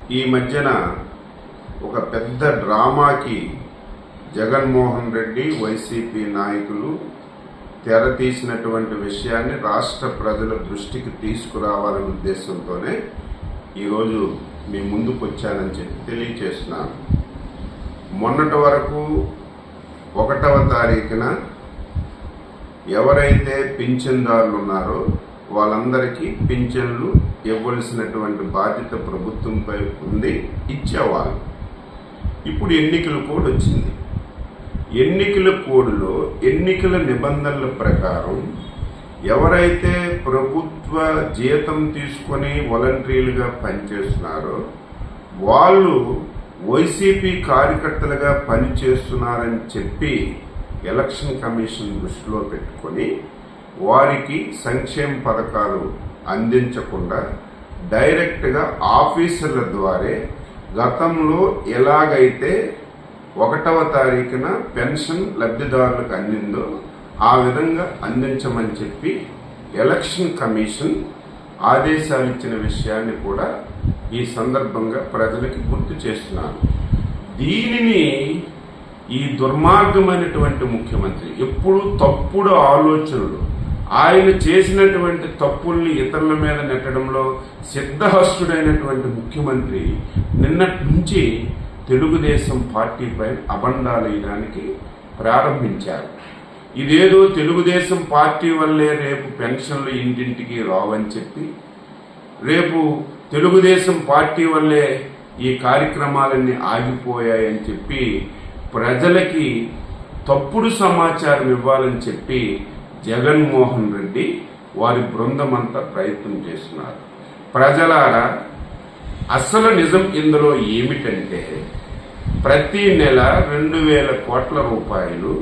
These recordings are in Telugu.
ఈ మధ్యన ఒక పెద్ద డ్రామాకి జగన్మోహన్ రెడ్డి వైసీపీ నాయకులు తెర తీసినటువంటి విషయాన్ని రాష్ట్ర ప్రజల దృష్టికి తీసుకురావాలనే ఉద్దేశంతోనే ఈరోజు మీ ముందుకు వచ్చానని చెప్పి తెలియచేస్తున్నాను మొన్నటి వరకు ఒకటవ తారీఖున ఎవరైతే పింఛన్దారులు ఉన్నారో వాళ్ళందరికీ పింఛన్లు ఇవ్వవలసినటువంటి బాధ్యత ప్రభుత్వంపై ఉంది ఇచ్చేవాళ్ళు ఇప్పుడు ఎన్నికల కోడ్ వచ్చింది ఎన్నికల కోడ్లో ఎన్నికల నిబంధనల ప్రకారం ఎవరైతే ప్రభుత్వ జీతం తీసుకొని వాలంటీర్లుగా పనిచేస్తున్నారో వాళ్ళు వైసీపీ కార్యకర్తలుగా పనిచేస్తున్నారని చెప్పి ఎలక్షన్ కమిషన్ దృష్టిలో పెట్టుకొని వారికి సంక్షేమ పథకాలు అందించకుండా డైరెక్ట్గా ఆఫీసర్ల ద్వారే గతంలో ఎలాగైతే ఒకటవ తారీఖున పెన్షన్ లబ్ధిదారులకు అందిందో ఆ విధంగా అందించమని చెప్పి ఎలక్షన్ కమిషన్ ఆదేశాలు ఇచ్చిన విషయాన్ని కూడా ఈ సందర్భంగా ప్రజలకి గుర్తు చేస్తున్నాను దీనిని ఈ దుర్మార్గమైనటువంటి ముఖ్యమంత్రి ఎప్పుడు తప్పుడు ఆలోచనలు ఆయన చేసినటువంటి తప్పుల్ని ఇతరుల మీద నెట్టడంలో సిద్ధహస్తుడైనటువంటి ముఖ్యమంత్రి నిన్నటి నుంచి తెలుగుదేశం పార్టీపై అబండాలేయడానికి ప్రారంభించారు ఇదేదో తెలుగుదేశం పార్టీ వల్లే రేపు పెన్షన్లు ఇంటింటికి రావని చెప్పి రేపు తెలుగుదేశం పార్టీ వల్లే ఈ కార్యక్రమాలన్నీ ఆగిపోయాయని చెప్పి ప్రజలకి తప్పుడు సమాచారం ఇవ్వాలని చెప్పి జగన్మోహన్ రెడ్డి వారి బృందం అంతా ప్రయత్నం చేస్తున్నారు ప్రజలారా అసలు నిజం ఇందులో ఏమిటంటే ప్రతి నెల రెండు వేల కోట్ల రూపాయలు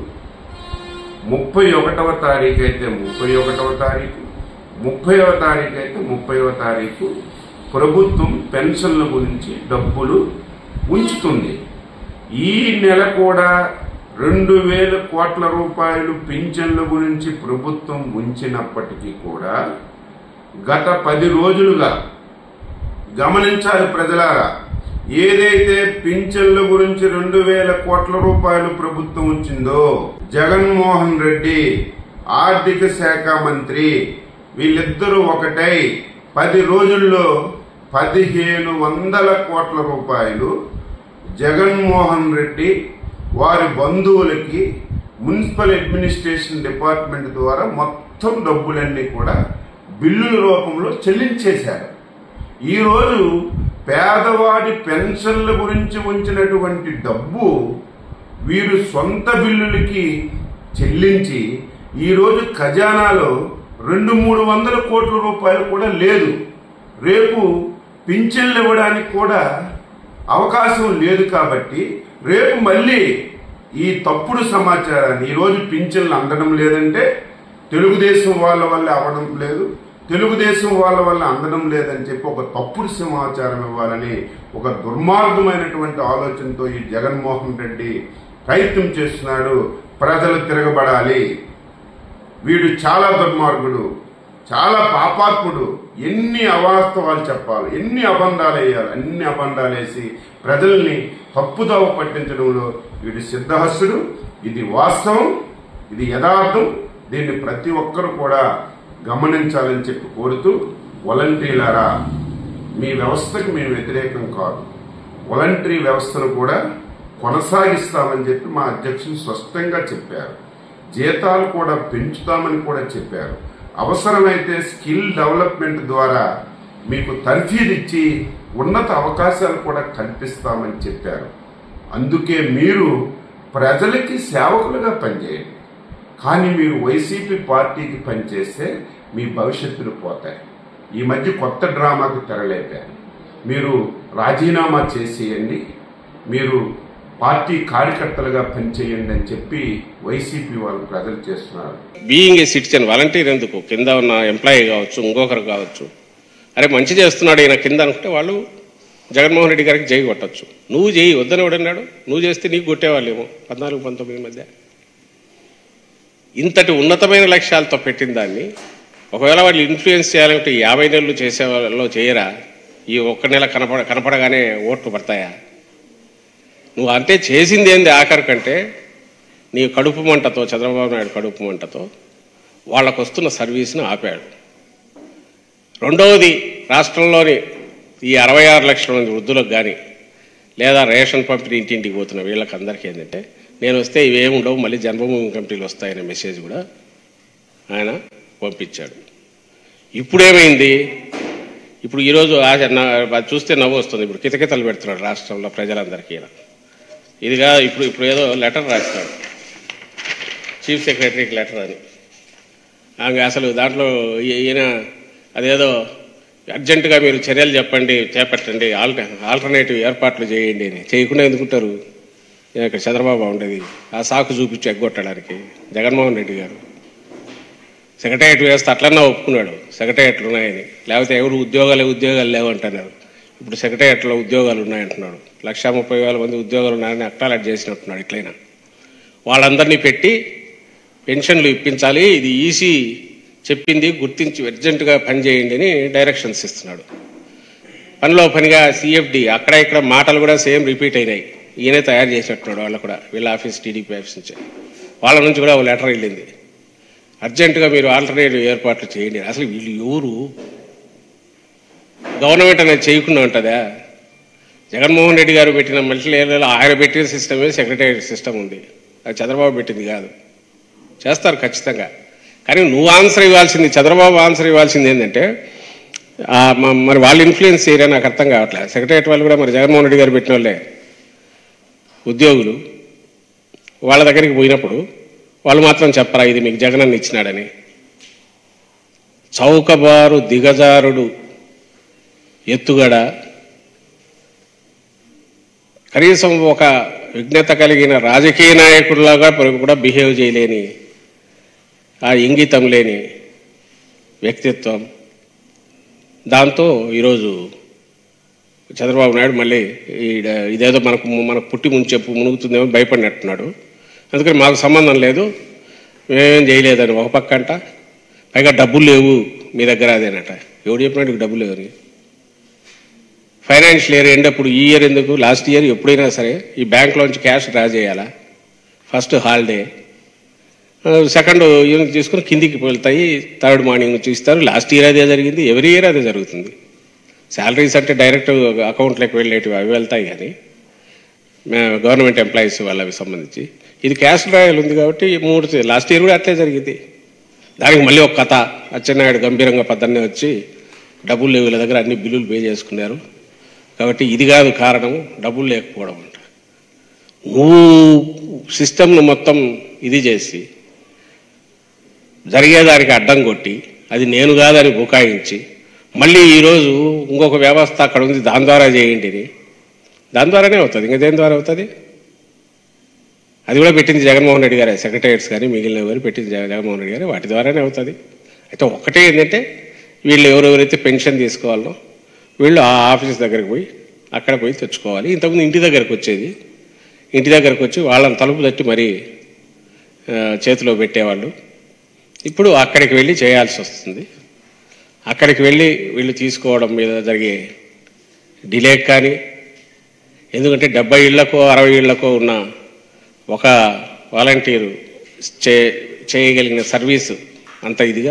ముప్పై ఒకటవ తారీఖు అయితే ముప్పై ఒకటవ తారీఖు ముప్పైవ తారీఖు అయితే ముప్పైవ తారీఖు ప్రభుత్వం పెన్షన్ల గురించి డబ్బులు ఉంచుతుంది ఈ నెల కూడా రెండు వేల కోట్ల రూపాయలు పింఛన్ల గురించి ప్రభుత్వం ఉంచినప్పటికీ కూడా గత పది రోజులుగా గమనించాలి ప్రజలారా ఏదైతే పింఛన్ల గురించి రెండు వేల కోట్ల రూపాయలు ప్రభుత్వం ఉంచిందో జగన్మోహన్ రెడ్డి ఆర్థిక శాఖ మంత్రి వీళ్ళిద్దరూ ఒకటై పది రోజుల్లో పదిహేను వందల కోట్ల రూపాయలు జగన్మోహన్ రెడ్డి వారి బంధువులకి మున్సిపల్ అడ్మినిస్ట్రేషన్ డిపార్ట్మెంట్ ద్వారా మొత్తం డబ్బులన్నీ కూడా బిల్లుల రూపంలో చెల్లించేశారు ఈరోజు పేదవాడి పెన్షన్ల గురించి ఉంచినటువంటి డబ్బు వీరు సొంత బిల్లులకి చెల్లించి ఈరోజు ఖజానాలో రెండు మూడు వందల కోట్ల రూపాయలు కూడా లేదు రేపు పింఛన్లు ఇవ్వడానికి కూడా అవకాశం లేదు కాబట్టి రేపు మళ్ళీ ఈ తప్పుడు సమాచారాన్ని ఈరోజు పింఛన్లు అందడం లేదంటే తెలుగుదేశం వాళ్ళ వల్ల అవ్వడం లేదు తెలుగుదేశం వాళ్ళ వల్ల అందడం లేదని చెప్పి ఒక తప్పుడు సమాచారం ఇవ్వాలని ఒక దుర్మార్గమైనటువంటి ఆలోచనతో ఈ జగన్మోహన్ రెడ్డి ప్రయత్నం చేస్తున్నాడు ప్రజలు తిరగబడాలి వీడు చాలా దుర్మార్గుడు చాలా పాపాత్ముడు ఎన్ని అవాస్తవాలు చెప్పాలి ఎన్ని అబంధాలు వేయాలి అన్ని అబంధాలు వేసి ప్రజల్ని తప్పుదోవ పట్టించడంలో వీడు సిద్ధహస్తుడు ఇది వాస్తవం ఇది యథార్థం దీన్ని ప్రతి ఒక్కరు కూడా గమనించాలని చెప్పి కోరుతూ వాలంటీర్లారా మీ వ్యవస్థకు మేము వ్యతిరేకం కాదు వాలంటరీ వ్యవస్థను కూడా కొనసాగిస్తామని చెప్పి మా అధ్యక్షులు స్పష్టంగా చెప్పారు జీతాలు కూడా పెంచుతామని కూడా చెప్పారు అవసరమైతే స్కిల్ డెవలప్మెంట్ ద్వారా మీకు తర్ఫీదు ఇచ్చి ఉన్నత అవకాశాలు కూడా కల్పిస్తామని చెప్పారు అందుకే మీరు ప్రజలకి సేవకులుగా పనిచేయండి కానీ మీరు వైసీపీ పార్టీకి పనిచేస్తే మీ భవిష్యత్తులు పోతాయి ఈ మధ్య కొత్త డ్రామాకు తెరలేపారు మీరు రాజీనామా చేసేయండి మీరు పార్టీ కార్యకర్తలుగా పనిచేయండి అని చెప్పి వైసీపీ వాళ్ళు ప్రజలు చేస్తున్నారు బీయింగ్ ఏ సిటిజన్ వాలంటీర్ ఎందుకు కింద ఉన్న ఎంప్లాయీ కావచ్చు ఇంకొకరు కావచ్చు అరే మంచి చేస్తున్నాడు ఈయన కింద అనుకుంటే వాళ్ళు జగన్మోహన్ రెడ్డి గారికి జై కొట్టచ్చు నువ్వు చేయి వద్దని ఎవడన్నాడు నువ్వు చేస్తే నీకు కొట్టేవాళ్ళేమో పద్నాలుగు పంతొమ్మిది మధ్య ఇంతటి ఉన్నతమైన లక్ష్యాలతో పెట్టిన దాన్ని ఒకవేళ వాళ్ళు ఇన్ఫ్లుయెన్స్ చేయాలంటే యాభై నెలలు చేసే వాళ్ళలో చేయరా ఈ ఒక్క నెల కనపడ కనపడగానే ఓట్లు పడతాయా నువ్వు అంతే చేసింది ఏంది ఆఖరి కంటే నీ కడుపు మంటతో చంద్రబాబు నాయుడు కడుపు మంటతో వాళ్ళకు వస్తున్న సర్వీస్ను ఆపాడు రెండవది రాష్ట్రంలోని ఈ అరవై ఆరు లక్షల మంది వృద్ధులకు కానీ లేదా రేషన్ పంపిణీ ఇంటింటికి పోతున్న వీళ్ళకి అందరికీ ఏంటంటే నేను వస్తే ఇవేమి ఉండవు మళ్ళీ జన్మభూమి కమిటీలు వస్తాయనే మెసేజ్ కూడా ఆయన పంపించాడు ఇప్పుడేమైంది ఇప్పుడు ఈరోజు ఆ- నా- అది చూస్తే నవ్వు వస్తుంది ఇప్పుడు కితకితలు పెడుతున్నాడు రాష్ట్రంలో ప్రజలందరికీ ఈయన. ఇదిగా ఇప్పుడు ఇప్పుడు ఏదో లెటర్ రాస్తాడు చీఫ్ సెక్రటరీకి లెటర్ అని ఆమె అసలు దాంట్లో ఈ- ఈయన అదేదో అర్జెంటుగా మీరు చర్యలు చెప్పండి చేపట్టండి ఆల్ట ఆల్టర్నేటివ్ ఏర్పాట్లు చేయండి అని చేయకుండా ఎందుకుంటారు ఈయన ఇక్కడ చంద్రబాబు ఉండేది ఆ సాకు చూపించి ఎగ్గొట్టడానికి జగన్మోహన్ రెడ్డి గారు సెక్రటరియట్ వేస్తే అట్లన్నా ఒప్పుకున్నాడు సెక్రటరియట్లు ఉన్నాయని లేకపోతే ఎవరు ఉద్యోగాలు ఉద్యోగాలు లేవంటున్నారు ఇప్పుడు సెక్రటరియట్లో ఉద్యోగాలు ఉన్నాయంటున్నాడు లక్షా ముప్పై వేల మంది ఉద్యోగాలు ఉన్నాయని అక్టాలెట్ చేసినట్టున్నాడు ఇట్లయినా వాళ్ళందరినీ పెట్టి పెన్షన్లు ఇప్పించాలి ఇది ఈసీ చెప్పింది గుర్తించి అర్జెంటుగా పని చేయండి అని డైరెక్షన్స్ ఇస్తున్నాడు పనిలో పనిగా సిఎఫ్డి అక్కడ ఇక్కడ మాటలు కూడా సేమ్ రిపీట్ అయినాయి ఈయనే తయారు చేసినట్టున్నాడు వాళ్ళు కూడా వీళ్ళ ఆఫీస్ టీడీపీ ఆఫీస్ నుంచి వాళ్ళ నుంచి కూడా ఒక లెటర్ వెళ్ళింది అర్జెంటుగా మీరు ఆల్టర్నేటివ్ ఏర్పాట్లు చేయండి అసలు వీళ్ళు ఎవరు గవర్నమెంట్ అనేది చేయకుండా ఉంటుందా జగన్మోహన్ రెడ్డి గారు పెట్టిన మల్టీ లేయర్లలో ఆయన పెట్టిన సిస్టమే సెక్రటరీ సిస్టమ్ ఉంది అది చంద్రబాబు పెట్టింది కాదు చేస్తారు ఖచ్చితంగా కానీ నువ్వు ఆన్సర్ ఇవ్వాల్సింది చంద్రబాబు ఆన్సర్ ఇవ్వాల్సింది ఏంటంటే ఆ, మ- మరి వాళ్ళ ఇన్ఫ్లుయెన్స్ ఏరియా నాకు అర్థం కావట్లేదు సెక్రటరియట్ వాళ్ళు కూడా మరి జగన్మోహన్ రెడ్డి గారు పెట్టిన వాళ్ళే ఉద్యోగులు వాళ్ళ దగ్గరికి పోయినప్పుడు వాళ్ళు మాత్రం చెప్పరా ఇది మీకు జగనన్న ఇచ్చినాడని చౌకబారు దిగజారుడు ఎత్తుగడ కనీసం ఒక విజ్ఞత కలిగిన రాజకీయ నాయకుడిలాగా కూడా బిహేవ్ చేయలేని ఆ ఇంగితం లేని వ్యక్తిత్వం దాంతో ఈరోజు చంద్రబాబు నాయుడు మళ్ళీ ఈడ ఇదేదో మనకు మనకు పుట్టి ముందు చెప్పు మునుగుతుందేమో భయపడినట్టున్నాడు అందుకని మాకు సంబంధం లేదు మేమేం చేయలేదని ఒక పక్క అంట పైగా డబ్బులు లేవు మీ దగ్గర అదేనట ఎవడు చెప్పినాడు నీకు డబ్బులు లేవని ఫైనాన్షియల్ ఇయర్ ఎండ్ అప్పుడు ఈ ఇయర్ ఎందుకు లాస్ట్ ఇయర్ ఎప్పుడైనా సరే ఈ బ్యాంక్లోంచి క్యాష్ డ్రా చేయాలా ఫస్ట్ హాలిడే సెకండ్ యూనిట్ తీసుకుని కిందికి వెళ్తాయి థర్డ్ మార్నింగ్ నుంచి ఇస్తారు లాస్ట్ ఇయర్ అదే జరిగింది ఎవరీ ఇయర్ అదే జరుగుతుంది శాలరీస్ అంటే డైరెక్ట్ అకౌంట్లోకి వెళ్ళేటివి అవి వెళ్తాయి కానీ గవర్నమెంట్ ఎంప్లాయీస్ వాళ్ళవి సంబంధించి ఇది క్యాష్ డ్రాయల్ ఉంది కాబట్టి ఈ మూడు లాస్ట్ ఇయర్ కూడా అట్లే జరిగింది దానికి మళ్ళీ ఒక కథ అచ్చెన్నాయుడు గంభీరంగా పద్దన్నే వచ్చి డబ్బులు లేవు వీళ్ళ దగ్గర అన్ని బిల్లులు పే చేసుకున్నారు కాబట్టి ఇది కాదు కారణం డబ్బులు లేకపోవడం అంట నువ్వు సిస్టమ్ను మొత్తం ఇది చేసి జరిగేదానికి అడ్డం కొట్టి అది నేను కాదని బుకాయించి మళ్ళీ ఈరోజు ఇంకొక వ్యవస్థ అక్కడ ఉంది దాని ద్వారా చేయండి అని. దాని ద్వారానే అవుతుంది ఇంకా దేని ద్వారా అవుతుంది అది కూడా పెట్టింది జగన్మోహన్ రెడ్డి గారే సెక్రటరియట్స్ కానీ మిగిలిన ఎవరు పెట్టింది జగ- జగన్మోహన్ రెడ్డి గారే వాటి ద్వారానే అవుతుంది అయితే ఒకటే ఏంటంటే వీళ్ళు ఎవరెవరైతే పెన్షన్ తీసుకోవాలో వీళ్ళు ఆ ఆఫీస్ దగ్గరికి పోయి అక్కడ పోయి తెచ్చుకోవాలి ఇంతకుముందు ఇంటి దగ్గరకు వచ్చేది ఇంటి దగ్గరకు వచ్చి వాళ్ళని తలుపు తట్టి మరీ ఆ, చేతిలో పెట్టేవాళ్ళు ఇప్పుడు అక్కడికి వెళ్ళి చేయాల్సి వస్తుంది అక్కడికి వెళ్ళి వీళ్ళు తీసుకోవడం మీద జరిగే డిలే కానీ ఎందుకంటే డెబ్బై ఇళ్లకో అరవై ఇళ్లకో ఉన్న ఒక వాలంటీరు చే చేయగలిగిన సర్వీసు అంత ఇదిగా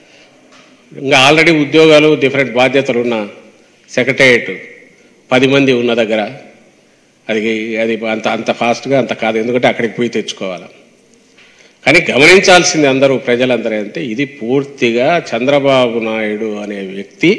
ఇంకా ఆల్రెడీ ఉద్యోగాలు డిఫరెంట్ బాధ్యతలు ఉన్న సెక్రటరియట్ పది మంది ఉన్న దగ్గర అది అది అంత అంత ఫాస్ట్గా అంత కాదు ఎందుకంటే అక్కడికి పోయి తెచ్చుకోవాలి కానీ గమనించాల్సింది అందరూ ప్రజలందరూ అంటే ఇది పూర్తిగా చంద్రబాబు నాయుడు అనే వ్యక్తి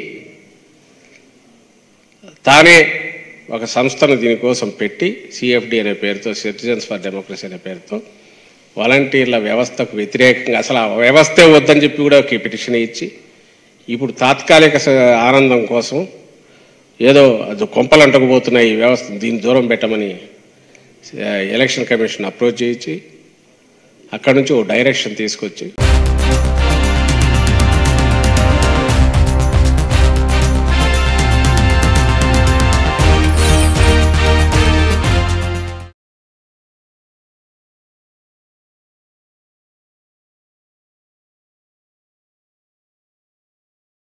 తానే ఒక సంస్థను దీనికోసం పెట్టి సిఎఫ్డి అనే పేరుతో సిటిజన్స్ ఫర్ డెమోక్రసీ అనే పేరుతో వాలంటీర్ల వ్యవస్థకు వ్యతిరేకంగా అసలు ఆ వ్యవస్థే వద్దని చెప్పి కూడా ఒక పిటిషన్ ఇచ్చి ఇప్పుడు తాత్కాలిక స- ఆనందం కోసం ఏదో అది కొంపలు అంటకపోతున్నాయి ఈ వ్యవస్థ దీన్ని దూరం పెట్టమని ఆ, ఎలక్షన్ కమిషన్ అప్రోచ్ చేయించి అక్కడ నుంచి ఓ డైరెక్షన్ తీసుకొచ్చి